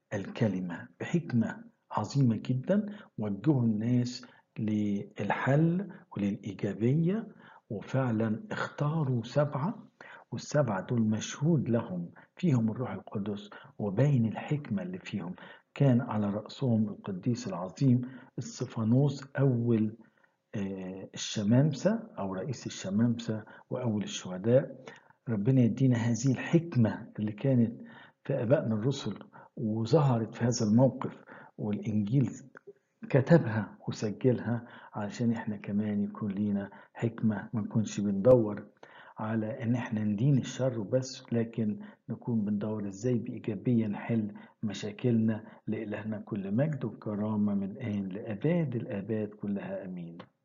الكلمة بحكمة عظيمة جدا وجهوا الناس للحل وللإيجابية وفعلا اختاروا سبعة والسبعة دول مشهود لهم فيهم الروح القدس وبين الحكمة اللي فيهم كان على رأسهم القديس العظيم الصفانوس أول الشمامسة أو رئيس الشمامسة وأول الشهداء ربنا يدينا هذه الحكمة اللي كانت في آبائنا الرسل وظهرت في هذا الموقف والإنجيل كتبها وسجلها علشان احنا كمان يكون لينا حكمة ما نكونش بندور على ان احنا ندين الشر بس لكن نكون بندور ازاي بإيجابية نحل مشاكلنا لإلهنا كل مجد وكرامة من آن لأباد الآباد كلها أمين